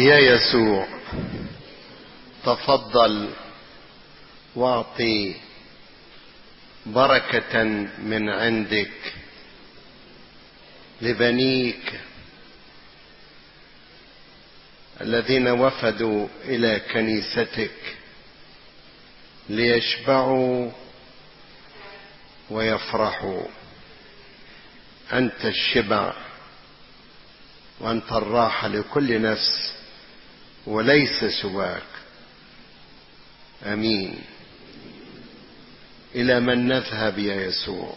يا يسوع تفضل واعطي بركة من عندك لبنيك الذين وفدوا إلى كنيستك ليشبعوا ويفرحوا أنت الشبع وأنت الراحة لكل نفس وليس سواك امين الى من نذهب يا يسوع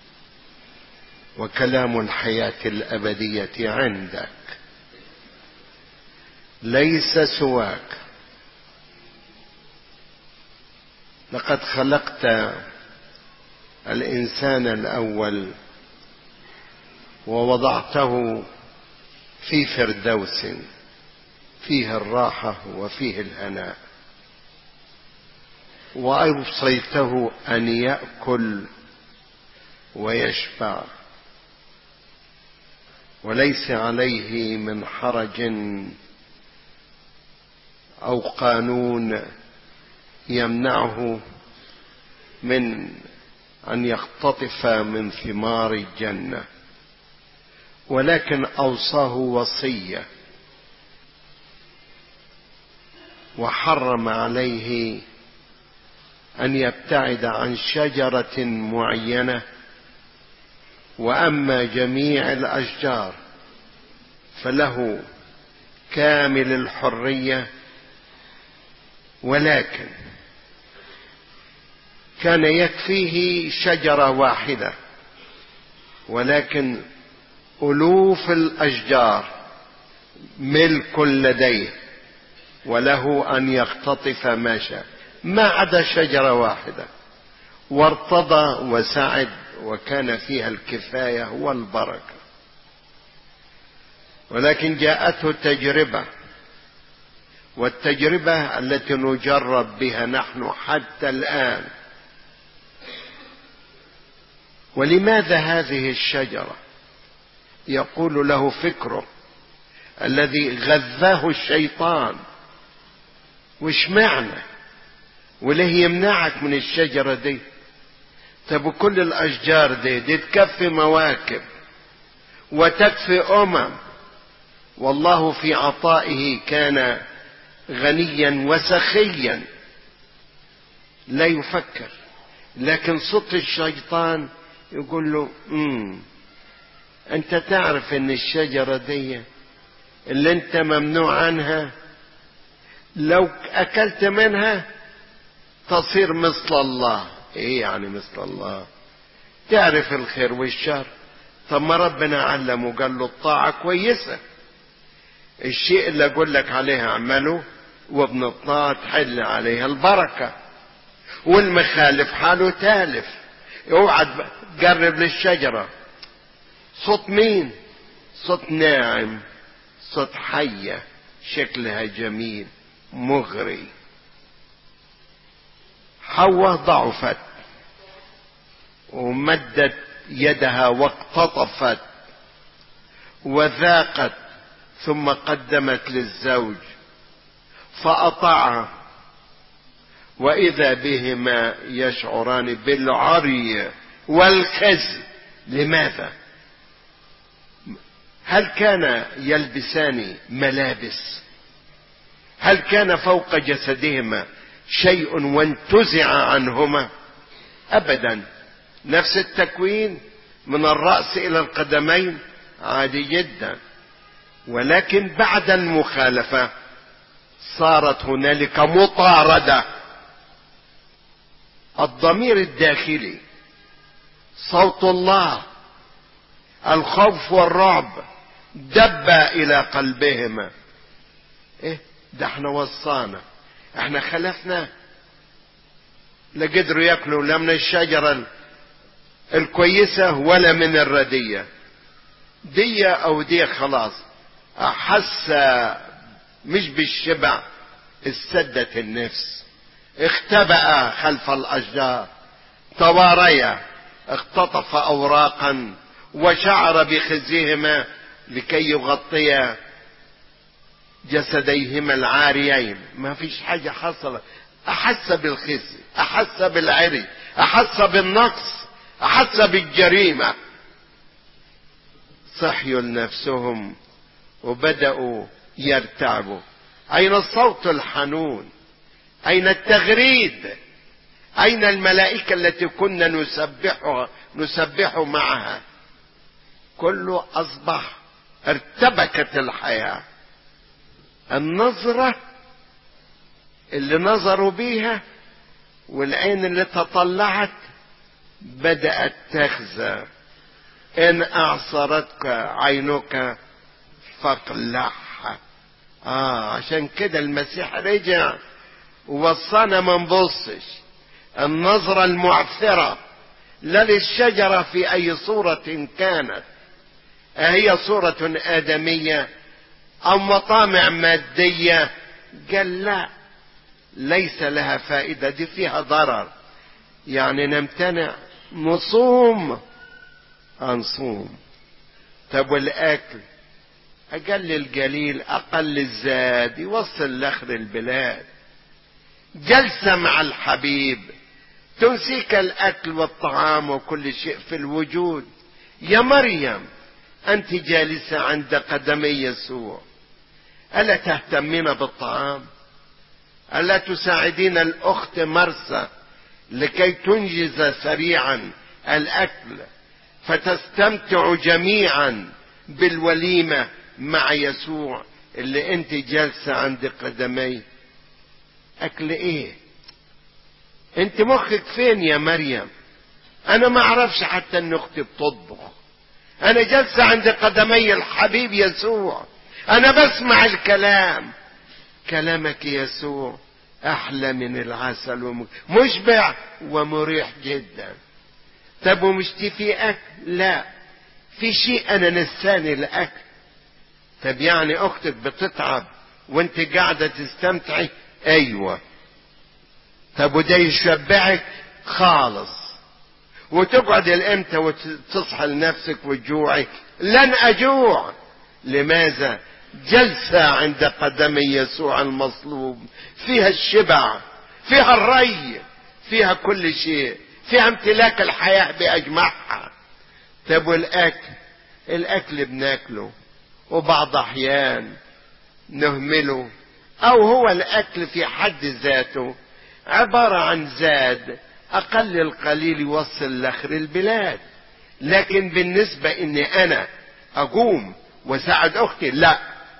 وكلام الحياه الابديه عندك ليس سواك لقد خلقت الانسان الاول ووضعته في فردوس فيه الراحة وفيه الهناء وأوصيته أن يأكل ويشبع وليس عليه من حرج أو قانون يمنعه من أن يختطف من ثمار الجنة ولكن أوصاه وصيه وحرم عليه ان يبتعد عن شجره معينه واما جميع الاشجار فله كامل الحريه ولكن كان يكفيه شجره واحده ولكن الوف الاشجار ملك لديه وله ان يختطف ما شاء ما عدا شجره واحده وارتضى وسعد وكان فيها الكفايه والبركه ولكن جاءته تجربه والتجربه التي نجرب بها نحن حتى الان ولماذا هذه الشجره يقول له فكره الذي غذاه الشيطان وش معنى وليه يمنعك من الشجرة دي طب وكل الأشجار دي دي تكفي مواكب وتكفي أمم والله في عطائه كان غنيا وسخيا لا يفكر لكن صوت الشيطان يقول له امم انت تعرف ان الشجرة دي اللي انت ممنوع عنها لو اكلت منها تصير مثل الله ايه يعني مثل الله تعرف الخير والشر طب ما ربنا علمه قال له الطاعة كويسة الشيء اللي اقول لك عليه اعمله وابن الطاعة تحل عليها البركة والمخالف حاله تالف اوعى تقرب للشجرة صوت مين صوت ناعم صوت حية شكلها جميل مغري حواء ضعفت ومدت يدها واقتطفت وذاقت ثم قدمت للزوج فأطاع وإذا بهما يشعران بالعري والكذب لماذا؟ هل كان يلبسان ملابس؟ هل كان فوق جسدهما شيء وانتزع عنهما ابدا نفس التكوين من الراس الى القدمين عادي جدا ولكن بعد المخالفه صارت هنالك مطارده الضمير الداخلي صوت الله الخوف والرعب دب الى قلبهما ايه ده احنا وصانا احنا خلفنا لا قدروا ياكلوا لا من الشجرة الكويسة ولا من الردية دي او دي خلاص احس مش بالشبع استدت النفس اختبأ خلف الاشجار تواريا اختطف اوراقا وشعر بخزيهما لكي يغطيا جسديهما العاريين ما فيش حاجة حصلت أحس بالخزي أحس بالعري أحس بالنقص أحس بالجريمة صحيوا لنفسهم وبدأوا يرتعبوا أين الصوت الحنون أين التغريد أين الملائكة التي كنا نسبحها نسبح معها كله أصبح ارتبكت الحياة النظرة اللي نظروا بيها والعين اللي تطلعت بدأت تخزى إن أعصرتك عينك فاقلعها آه عشان كده المسيح رجع ووصانا ما نبصش النظرة المعثرة لا للشجرة في أي صورة كانت أهي صورة آدمية أو مطامع مادية قال لا ليس لها فائدة دي فيها ضرر يعني نمتنع نصوم هنصوم طب والأكل أقل القليل أقل الزاد يوصل لآخر البلاد جلسة مع الحبيب تنسيك الأكل والطعام وكل شيء في الوجود يا مريم أنت جالسة عند قدمي يسوع ألا تهتمين بالطعام ألا تساعدين الأخت مرسى لكي تنجز سريعا الأكل فتستمتع جميعا بالوليمة مع يسوع اللي انت جالسة عند قدمي أكل إيه انت مخك فين يا مريم أنا ما أعرفش حتى أن أختي بتطبخ أنا جالسة عند قدمي الحبيب يسوع أنا بسمع الكلام كلامك يسوع أحلى من العسل ومشبع ومريح جدا طب ومش في أكل لا في شيء أنا نساني الأكل طب يعني أختك بتتعب وانت قاعدة تستمتعي أيوة طب وده يشبعك خالص وتقعد الامتى وتصحى لنفسك وتجوعي لن أجوع لماذا جلسة عند قدمي يسوع المصلوب فيها الشبع فيها الري فيها كل شيء فيها امتلاك الحياة بأجمعها طب والأكل الأكل بناكله وبعض أحيان نهمله أو هو الأكل في حد ذاته عبارة عن زاد أقل القليل يوصل لآخر البلاد لكن بالنسبة إني أنا أقوم وساعد أختي لا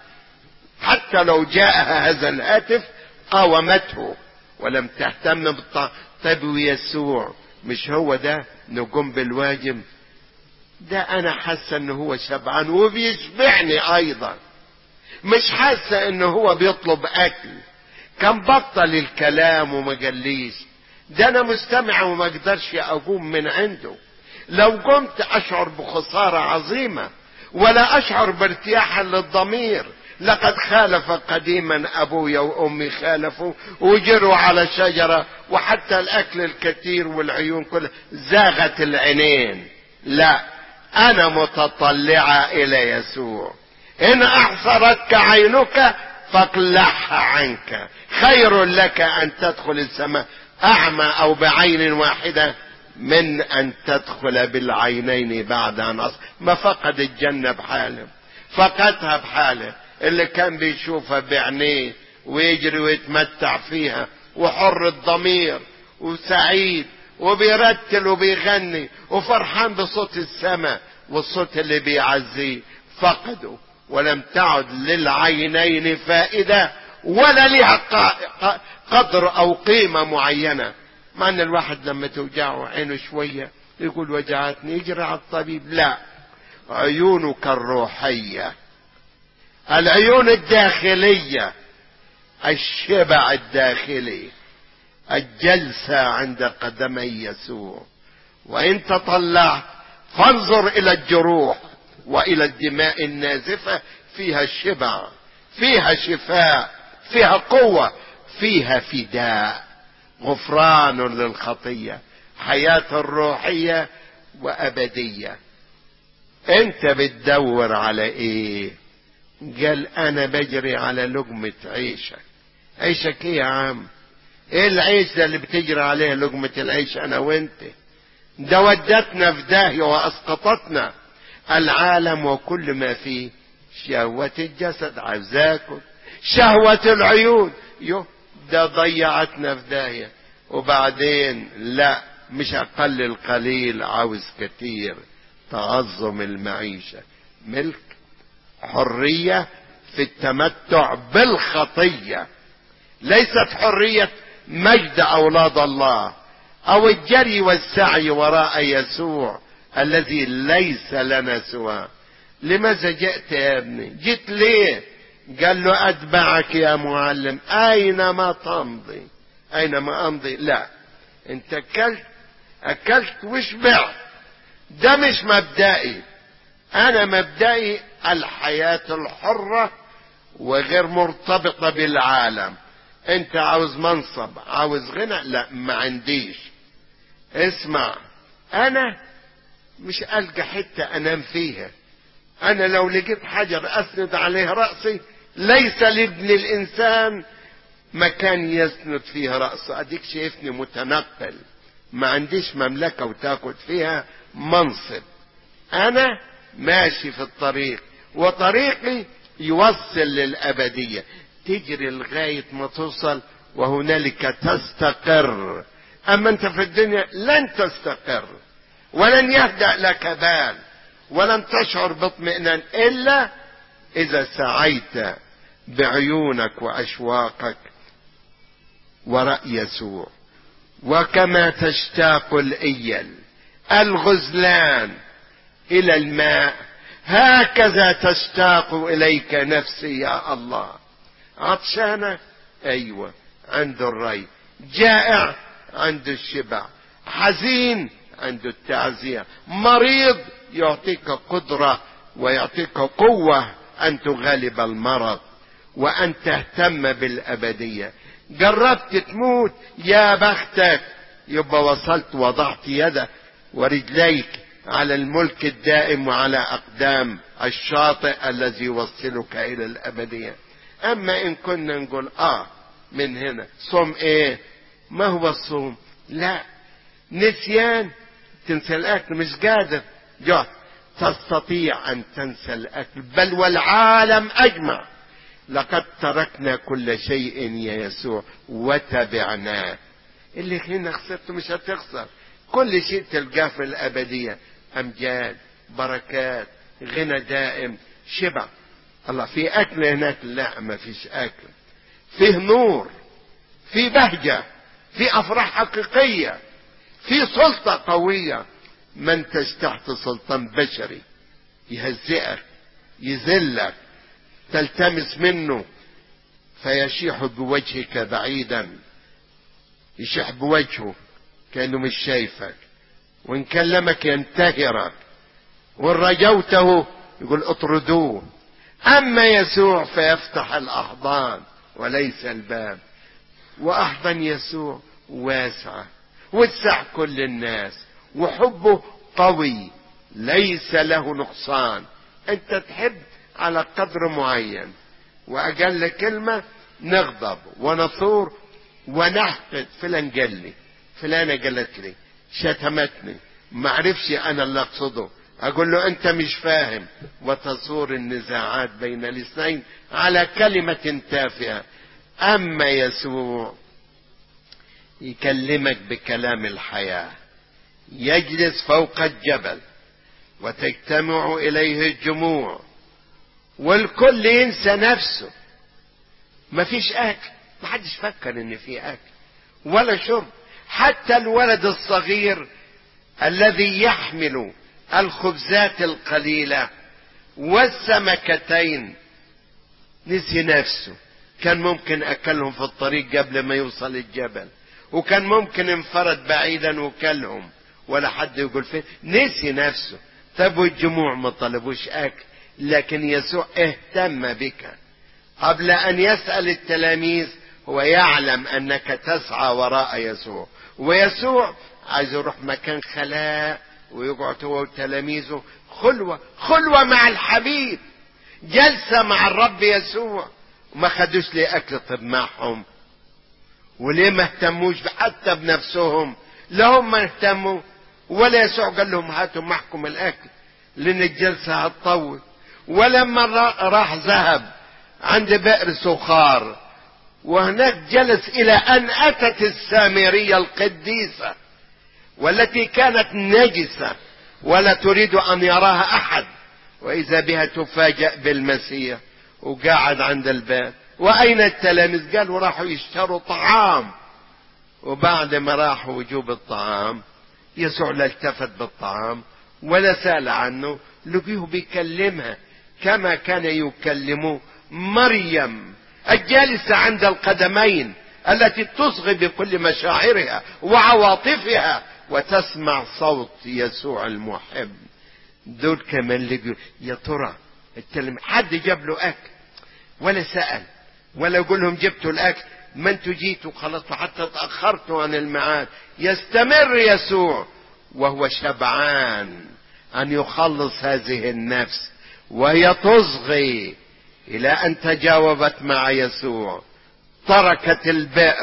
حتى لو جاءها هذا الهاتف قاومته ولم تهتم بالطعام طيب ويسوع مش هو ده نقوم بالواجب ده انا حاسه انه هو شبعان وبيشبعني ايضا مش حاسه انه هو بيطلب اكل كان بطل الكلام وما قاليش ده انا مستمع وما اقدرش اقوم من عنده لو قمت اشعر بخساره عظيمه ولا اشعر بارتياح للضمير لقد خالف قديما ابويا وامي خالفوا وجروا على شجره وحتى الاكل الكثير والعيون كلها زاغت العينين لا انا متطلعه الى يسوع ان اعصرتك عينك فاقلعها عنك خير لك ان تدخل السماء اعمى او بعين واحده من ان تدخل بالعينين بعد ان أصل ما فقد الجنه بحاله فقدها بحاله اللي كان بيشوفها بعينيه ويجري ويتمتع فيها وحر الضمير وسعيد وبيرتل وبيغني وفرحان بصوت السماء والصوت اللي بيعزيه فقده ولم تعد للعينين فائدة ولا لها قدر أو قيمة معينة مع أن الواحد لما توجعه عينه شوية يقول وجعتني يجري على الطبيب لا عيونك الروحيه العيون الداخلية الشبع الداخلي الجلسة عند قدمي يسوع وإن تطلعت فانظر إلى الجروح وإلى الدماء النازفة فيها الشبع فيها شفاء فيها قوة فيها فداء غفران للخطية حياة روحية وأبدية أنت بتدور على إيه قال انا بجري على لقمة عيشك عيشك ايه يا عم ايه العيش ده اللي بتجري عليه لقمة العيش انا وانت ده ودتنا في داهية واسقطتنا العالم وكل ما فيه شهوة الجسد عاوزاكم شهوة العيون يو ده ضيعتنا في داهية وبعدين لا مش اقل القليل عاوز كتير تعظم المعيشة ملك حرية في التمتع بالخطية ليست حرية مجد أولاد الله أو الجري والسعي وراء يسوع الذي ليس لنا سواه لماذا جئت يا ابني جئت ليه قال له أتبعك يا معلم أينما تمضي أينما أمضي لا أنت أكلت أكلت وشبعت ده مش مبدئي أنا مبدئي الحياة الحرة وغير مرتبطة بالعالم أنت عاوز منصب عاوز غنى لا ما عنديش اسمع أنا مش ألقى حتة أنام فيها أنا لو لقيت حجر أسند عليه رأسي ليس لابن الإنسان مكان يسند فيه رأسه أديك شايفني متنقل ما عنديش مملكة وتاخد فيها منصب أنا ماشي في الطريق وطريقي يوصل للأبدية تجري لغاية ما توصل وهنالك تستقر أما أنت في الدنيا لن تستقر ولن يهدأ لك بال ولن تشعر باطمئنان إلا إذا سعيت بعيونك وأشواقك وراء يسوع وكما تشتاق الإيل الغزلان إلى الماء هكذا تشتاق إليك نفسي يا الله عطشانة أيوة عنده الري جائع عنده الشبع حزين عنده التعزية مريض يعطيك قدرة ويعطيك قوة أن تغالب المرض وأن تهتم بالأبدية جربت تموت يا بختك يبقى وصلت وضعت يدك ورجليك على الملك الدائم وعلى أقدام الشاطئ الذي يوصلك إلى الأبدية أما إن كنا نقول آه من هنا صوم إيه ما هو الصوم لا نسيان تنسى الأكل مش قادر جهد تستطيع أن تنسى الأكل بل والعالم أجمع لقد تركنا كل شيء يا يسوع وتبعناه اللي هنا خسرته مش هتخسر كل شيء تلقاه في الأبدية أمجاد بركات غنى دائم شبع الله في أكل هناك لا ما فيش أكل فيه نور في بهجة في أفراح حقيقية في سلطة قوية ما انتش تحت سلطان بشري يهزئك يذلك تلتمس منه فيشيح بوجهك بعيدا يشح بوجهه كأنه مش شايفك وإن كلمك ينتهرك وإن رجوته يقول اطردوه أما يسوع فيفتح الأحضان وليس الباب وأحضن يسوع واسعة وسع كل الناس وحبه قوي ليس له نقصان انت تحب على قدر معين واقل كلمة نغضب ونثور ونحقد فلان قال لي فلانة قالت لي شتمتني ما عرفش انا اللي اقصده اقول له انت مش فاهم وتصور النزاعات بين الاثنين على كلمة تافهة اما يسوع يكلمك بكلام الحياة يجلس فوق الجبل وتجتمع اليه الجموع والكل ينسى نفسه مفيش اكل محدش فكر ان في اكل ولا شرب حتى الولد الصغير الذي يحمل الخبزات القليله والسمكتين نسي نفسه كان ممكن اكلهم في الطريق قبل ما يوصل الجبل وكان ممكن انفرد بعيدا وكلهم ولا حد يقول فين نسي نفسه طب والجموع ما طلبوش اكل لكن يسوع اهتم بك قبل ان يسال التلاميذ هو يعلم انك تسعى وراء يسوع ويسوع عايز يروح مكان خلاء ويقعد هو وتلاميذه خلوه خلوه مع الحبيب جلسة مع الرب يسوع وما خدوش ليه أكل طب معهم وليه ما اهتموش حتى بنفسهم لا هم اهتموا ولا يسوع قال لهم هاتوا معكم الأكل لأن الجلسة هتطول ولما راح ذهب عند بئر سخار وهناك جلس إلى أن أتت السامرية القديسة والتي كانت نجسة ولا تريد أن يراها أحد وإذا بها تفاجأ بالمسيح وقاعد عند الباب وأين التلاميذ قالوا راحوا يشتروا طعام وبعد ما راحوا وجوب الطعام يسوع لا التفت بالطعام ولا سأل عنه لقيه بيكلمها كما كان يكلم مريم الجالسة عند القدمين التي تصغي بكل مشاعرها وعواطفها وتسمع صوت يسوع المحب دول كمان لقوا يا ترى التلم حد جاب له اكل ولا سأل ولا يقول لهم جبتوا الاكل ما انتوا جيتوا خلاص حتى تأخرتوا عن الميعاد يستمر يسوع وهو شبعان ان يخلص هذه النفس وهي تصغي الى ان تجاوبت مع يسوع تركت البئر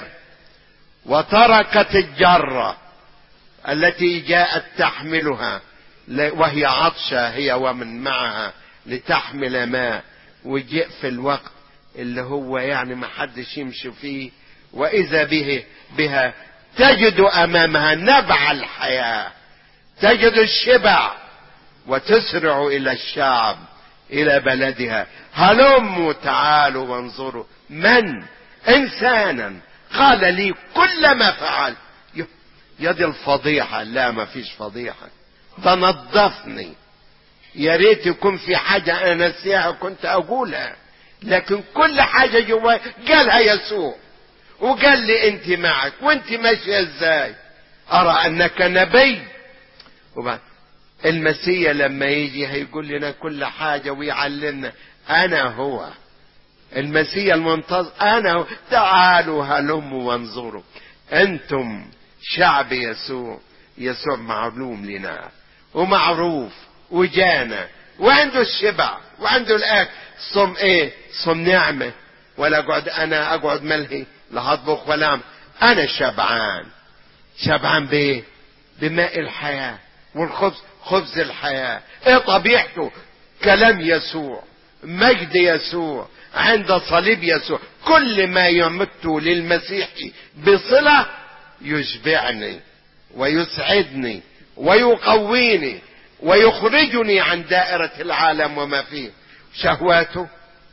وتركت الجره التي جاءت تحملها وهي عطشه هي ومن معها لتحمل ماء وجاء في الوقت اللي هو يعني ما حدش يمشي فيه واذا به بها تجد امامها نبع الحياه تجد الشبع وتسرع الى الشعب الى بلدها هلموا تعالوا وانظروا من انسانا قال لي كل ما فعل يد الفضيحة لا ما فيش فضيحة تنظفني يا ريت يكون في حاجة أنا نسيها كنت أقولها لكن كل حاجة جواي قالها يسوع وقال لي أنت معك وأنت ماشية إزاي أرى أنك نبي وبعد المسيح لما يجي هيقول لنا كل حاجة ويعلمنا أنا هو المسيح المنتظر أنا هو تعالوا هلموا وانظروا أنتم شعب يسوع يسوع معلوم لنا ومعروف وجانا وعنده الشبع وعنده الاكل صم ايه صم نعمه ولا اقعد انا اقعد ملهي لا هطبخ ولا أعمل. انا شبعان شبعان بايه بماء الحياه والخبز خبز الحياه ايه طبيعته كلام يسوع مجد يسوع عند صليب يسوع كل ما يمت للمسيح بصله يشبعني ويسعدني ويقويني ويخرجني عن دائرة العالم وما فيه شهواته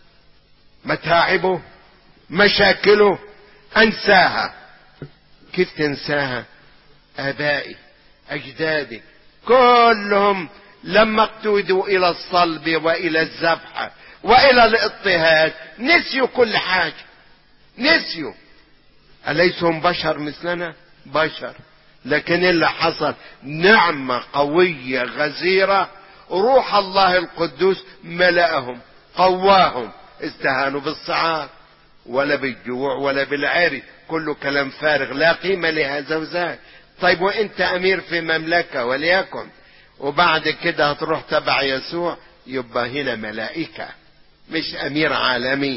متاعبه مشاكله انساها كيف تنساها ابائي اجدادي كلهم لما اقتودوا الى الصلب والى الذبح والى الاضطهاد نسيوا كل حاجه نسيوا أليسهم بشر مثلنا بشر لكن اللي حصل نعمة قوية غزيرة روح الله القدوس ملأهم قواهم استهانوا بالصعاب ولا بالجوع ولا بالعري كله كلام فارغ لا قيمة لهذا وذاك طيب وانت امير في مملكة وليكن وبعد كده هتروح تبع يسوع يبقى هنا ملائكة مش امير عالمي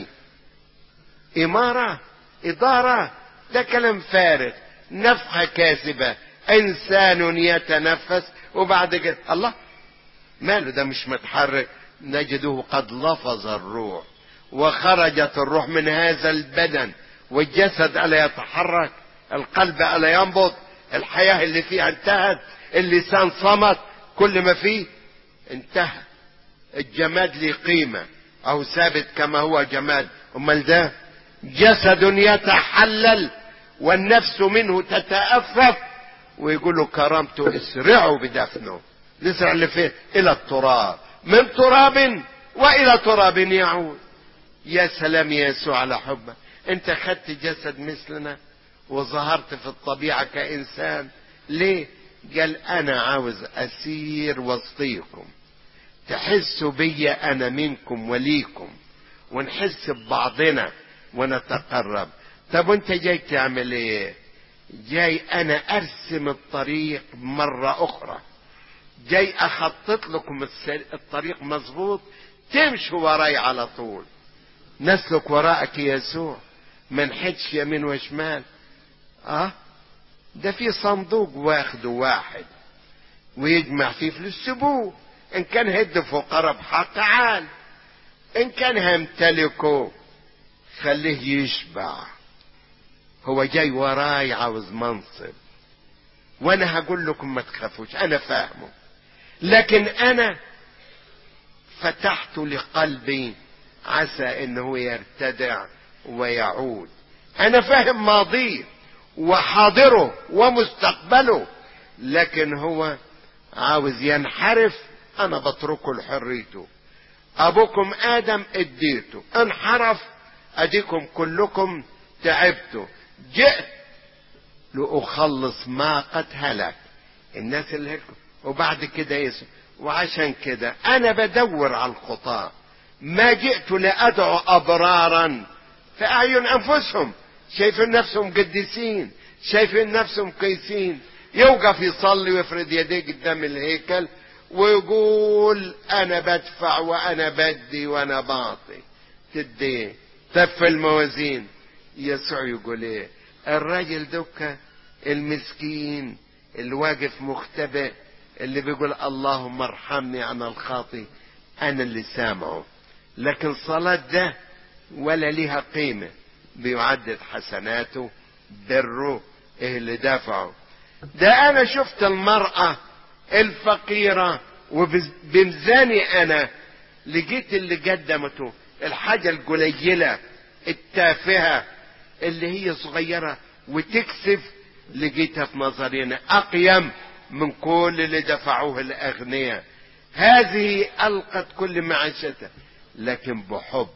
امارة ادارة ده كلام فارغ نفخة كاذبة انسان يتنفس وبعد كده الله ماله ده مش متحرك نجده قد لفظ الروح وخرجت الروح من هذا البدن والجسد الا يتحرك القلب الا ينبض الحياة اللي فيها انتهت اللسان صمت كل ما فيه انتهى الجماد ليه قيمة او ثابت كما هو جماد امال ده جسد يتحلل والنفس منه تتأفف ويقولوا كرامته اسرعوا بدفنه نسرع اللي فيه الى التراب من تراب والى تراب يعود يا سلام يا يسوع على حبك انت خدت جسد مثلنا وظهرت في الطبيعة كإنسان ليه قال أنا عاوز أسير وسطيكم تحسوا بي أنا منكم وليكم ونحس ببعضنا ونتقرب طب وانت جاي تعمل ايه جاي انا ارسم الطريق مرة اخرى جاي اخطط لكم الطريق مظبوط تمشوا وراي على طول نسلك وراءك يسوع ما نحدش يمين وشمال اه ده في صندوق واخده واحد ويجمع فيه فلوس سيبوه ان كان هد فقراء بحق تعال ان كان همتلكه خليه يشبع هو جاي وراي عاوز منصب وانا هقول لكم ما تخافوش انا فاهمه لكن انا فتحت لقلبي عسى انه يرتدع ويعود انا فاهم ماضيه وحاضره ومستقبله لكن هو عاوز ينحرف انا بتركه لحريته ابوكم ادم اديته انحرف اديكم كلكم تعبتوا جئت لأخلص ما قد هلك الناس اللي هلكوا وبعد كده يسوع وعشان كده انا بدور على الخطاة ما جئت لادعو ابرارا في اعين انفسهم شايفين نفسهم قديسين شايفين نفسهم كويسين يوقف يصلي ويفرد يديه قدام الهيكل ويقول انا بدفع وانا بدي وانا بعطي تدي تف الموازين يسوع يقول ايه الراجل دوكا المسكين اللي واقف مختبئ اللي بيقول اللهم ارحمني انا الخاطي انا اللي سامعه لكن صلاة ده ولا ليها قيمة بيعدد حسناته بره ايه اللي دافعه ده انا شفت المرأة الفقيرة وبميزاني انا لقيت اللي قدمته الحاجة القليلة التافهة اللي هي صغيرة وتكسف لقيتها في نظرنا اقيم من كل اللي دفعوه الاغنياء هذه القت كل معيشتها لكن بحب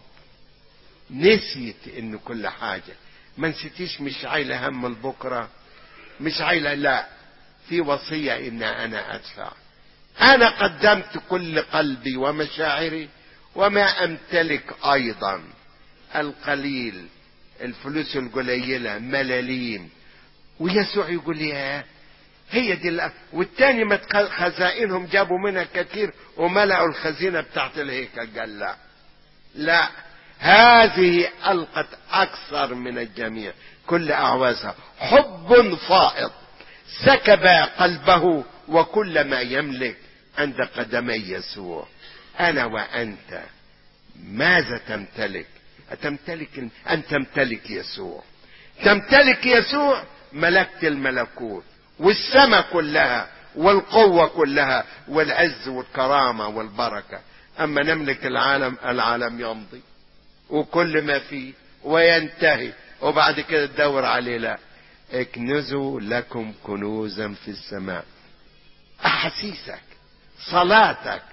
نسيت ان كل حاجة ما نسيتيش مش عايلة هم البكرة مش عايلة لا في وصية ان انا ادفع انا قدمت كل قلبي ومشاعري وما امتلك ايضا القليل الفلوس القليلة ملاليم ويسوع يقول يا هي دي الأ... والتاني ما خزائنهم جابوا منها كثير وملأوا الخزينة بتاعت الهيكل قال لا لا هذه ألقت أكثر من الجميع كل أعوازها حب فائض سكب قلبه وكل ما يملك عند قدمي يسوع أنا وأنت ماذا تمتلك أتمتلك أن تمتلك يسوع تمتلك يسوع ملكت الملكوت والسماء كلها والقوة كلها والعز والكرامة والبركة أما نملك العالم العالم يمضي وكل ما فيه وينتهي وبعد كده تدور عليه لا اكنزوا لكم كنوزا في السماء أحاسيسك صلاتك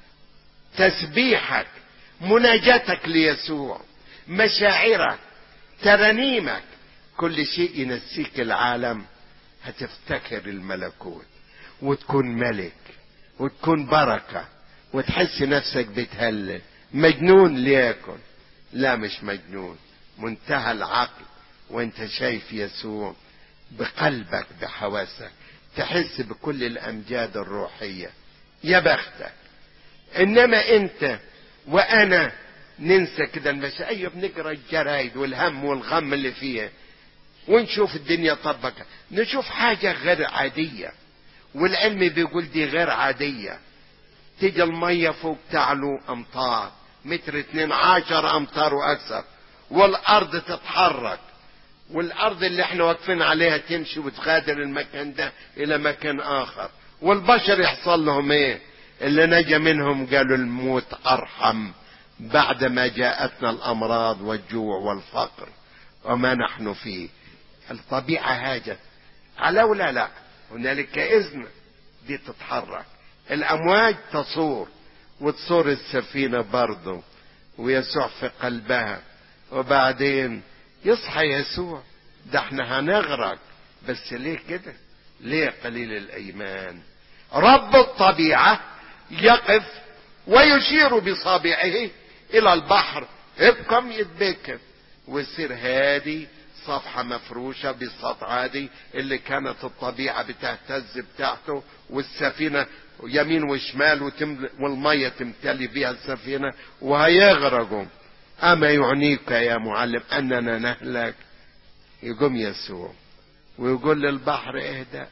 تسبيحك مناجاتك ليسوع مشاعرك ترانيمك كل شيء ينسيك العالم هتفتكر الملكوت وتكون ملك وتكون بركة وتحس نفسك بتهلل مجنون ليكن لا مش مجنون منتهى العقل وانت شايف يسوع بقلبك بحواسك تحس بكل الامجاد الروحية يا بختك انما انت وانا ننسى كده المشا ايوه بنقرا الجرايد والهم والغم اللي فيها ونشوف الدنيا طبقة نشوف حاجة غير عادية والعلم بيقول دي غير عادية تيجي المية فوق تعلو امطار متر اتنين عشر امتار واكثر والارض تتحرك والارض اللي احنا واقفين عليها تمشي وتغادر المكان ده الى مكان اخر والبشر يحصل لهم ايه اللي نجا منهم قالوا الموت ارحم بعدما جاءتنا الامراض والجوع والفقر وما نحن فيه الطبيعة هاجت على ولا لا هنالك إذن دي تتحرك الأمواج تصور وتصور السفينة برضه ويسوع في قلبها وبعدين يصحى يسوع ده احنا هنغرق بس ليه كده ليه قليل الأيمان رب الطبيعة يقف ويشير بصابعه إلى البحر ابقم يتبكر ويصير هادي صفحة مفروشة بالسطح عادي اللي كانت الطبيعة بتهتز بتاعته والسفينة يمين وشمال وتمل والمية تمتلي بها السفينة وهيغرقوا أما يعنيك يا معلم أننا نهلك يقوم يسوع ويقول للبحر اهدأ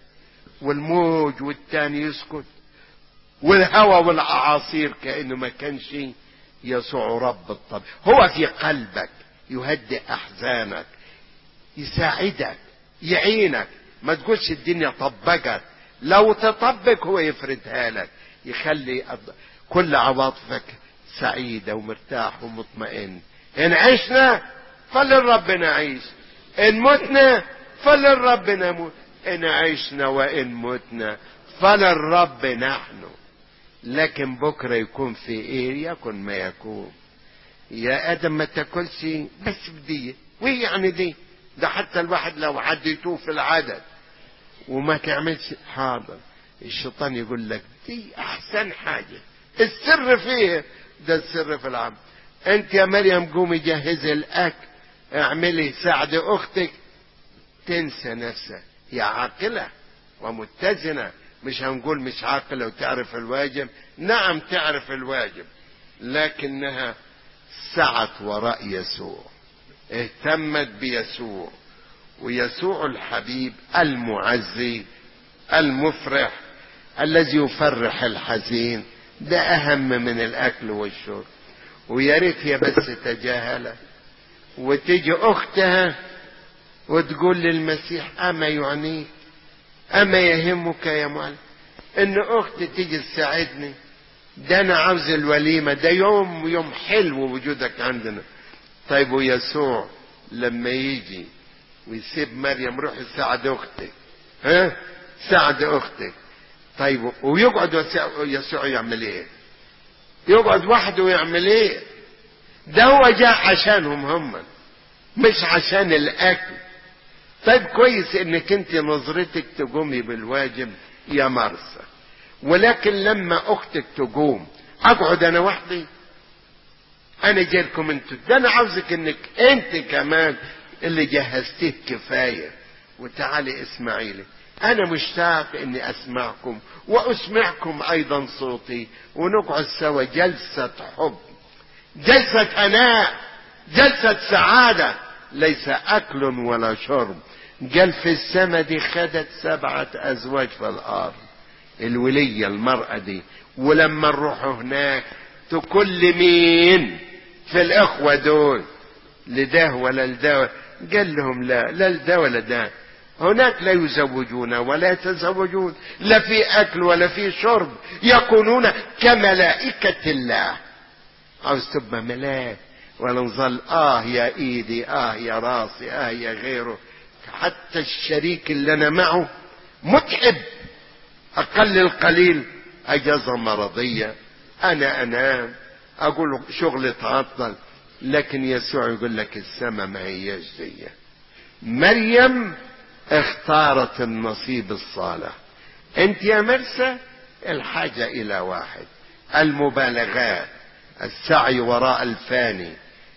والموج والتاني يسكت والهوى والأعاصير كأنه ما كانش يسوع رب الطبع هو في قلبك يهدئ أحزانك يساعدك يعينك ما تقولش الدنيا طبقت لو تطبق هو يفردها لك يخلي كل عواطفك سعيدة ومرتاح ومطمئن إن عشنا فللرب نعيش إن متنا فللرب نموت إن عشنا وإن متنا فللرب نحن لكن بكرة يكون في إيه يكن ما يكون يا آدم ما تاكلش بس بدي وإيه يعني دي ده حتى الواحد لو عديتوه في العدد وما تعملش حاضر الشيطان يقول لك دي احسن حاجة السر فيه ده السر في العمل انت يا مريم قومي جهزي الاكل اعملي ساعد اختك تنسى نفسها هي عاقلة ومتزنة مش هنقول مش عاقلة وتعرف الواجب نعم تعرف الواجب لكنها سعت وراء يسوع اهتمت بيسوع ويسوع الحبيب المعزي المفرح الذي يفرح الحزين ده اهم من الاكل والشرب ويا ريت هي بس تجاهله وتيجي اختها وتقول للمسيح اما يعنيك اما يهمك يا معلم ان اختي تيجي تساعدني ده انا عاوز الوليمه ده يوم يوم حلو وجودك عندنا طيب ويسوع لما يجي ويسيب مريم روح ساعد اختك ها ساعد اختك طيب ويقعد يسوع يعمل ايه يقعد وحده يعمل ايه ده هو جاء عشانهم هم مش عشان الاكل طيب كويس انك انت نظرتك تقومي بالواجب يا مرسى ولكن لما اختك تقوم اقعد انا وحدي انا جايلكم انتوا ده انا عاوزك انك انت كمان اللي جهزتيه كفايه وتعالي اسمعي لي انا مشتاق اني اسمعكم واسمعكم ايضا صوتي ونقعد سوا جلسه حب جلسه هناء جلسه سعاده ليس اكل ولا شرب قال في السماء دي خدت سبعه ازواج في الارض الوليه المراه دي ولما نروح هناك تكل مين في الاخوه دول لده ولا لده قال لهم لا لا لده ولا ده هناك لا يزوجون ولا يتزوجون لا في اكل ولا في شرب يكونون كملائكة الله عاوز تبقى ملاك ولا نظل اه يا ايدي اه يا راسي اه يا غيره حتى الشريك اللي انا معه متعب اقل القليل اجازة مرضية انا انام اقول شغل تعطل لكن يسوع يقول لك السماء ما هياش زي مريم اختارت النصيب الصالح انت يا مرسى الحاجة الى واحد المبالغات السعي وراء الفاني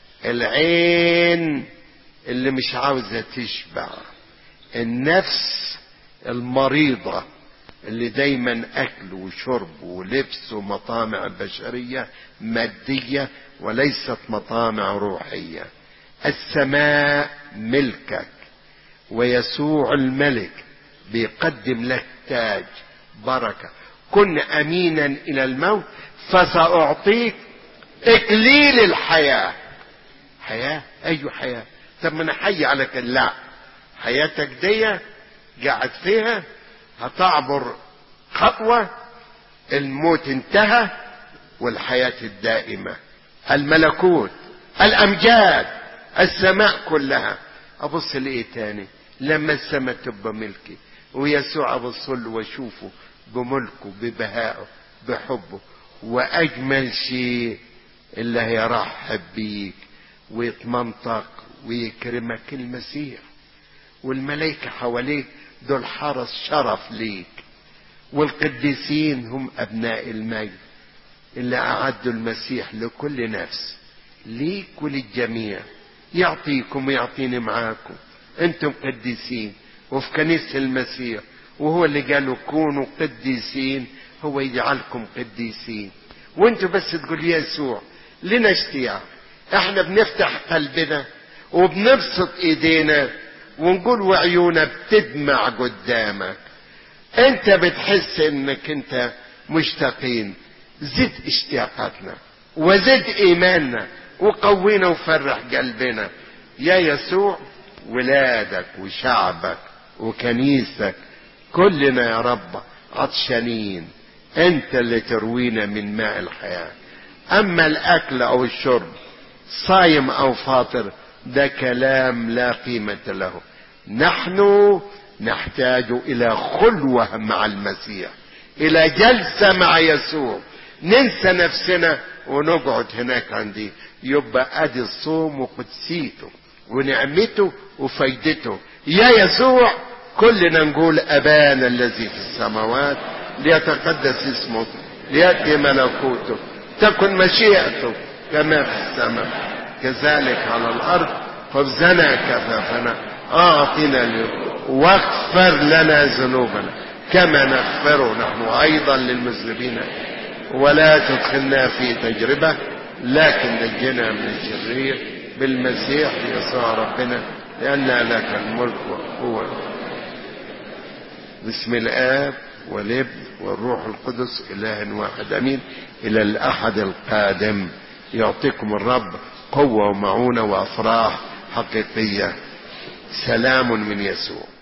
العين اللي مش عاوزة تشبع النفس المريضة اللي دايما اكل وشرب ولبس ومطامع بشرية مادية وليست مطامع روحية السماء ملكك ويسوع الملك بيقدم لك تاج بركة كن امينا الى الموت فساعطيك اكليل الحياة حياة اي حياة طب ما انا حي على كده لا حياتك دي قاعد فيها هتعبر خطوة الموت انتهى والحياة الدائمة الملكوت الامجاد السماء كلها ابص لايه تاني لما السماء تبقى ملكي ويسوع ابص له واشوفه بملكه ببهائه بحبه واجمل شيء اللي هيرحب بيك ويتمنطق ويكرمك المسيح والملائكة حواليك دول حرس شرف ليك والقديسين هم ابناء المجد اللي اعدوا المسيح لكل نفس ليك وللجميع يعطيكم ويعطيني معاكم انتم قديسين وفي كنيسة المسيح وهو اللي قالوا كونوا قديسين هو يجعلكم قديسين وانتوا بس تقول يسوع لنا اشتياق احنا بنفتح قلبنا وبنبسط ايدينا ونقول وعيونا بتدمع قدامك انت بتحس انك انت مشتاقين زد اشتياقاتنا وزد ايماننا وقوينا وفرح قلبنا يا يسوع ولادك وشعبك وكنيسك كلنا يا رب عطشانين انت اللي تروينا من ماء الحياة اما الاكل او الشرب صايم او فاطر ده كلام لا قيمة له نحن نحتاج الى خلوة مع المسيح الى جلسة مع يسوع ننسى نفسنا ونقعد هناك عندي يبقى ادي الصوم وقدسيته ونعمته وفايدته يا يسوع كلنا نقول ابانا الذي في السماوات ليتقدس اسمك لياتي ملكوته تكن مشيئته كما في السماء كذلك على الارض خبزنا كفافنا اعطنا اليوم واغفر لنا ذنوبنا كما نغفر نحن ايضا للمذنبين ولا تدخلنا في تجربه لكن نجنا من الشرير بالمسيح يسوع ربنا لأن لك الملك والقوة بسم الآب والابن والروح القدس إله واحد أمين إلى الأحد القادم يعطيكم الرب قوة ومعونة وأفراح حقيقية سلام من يسوع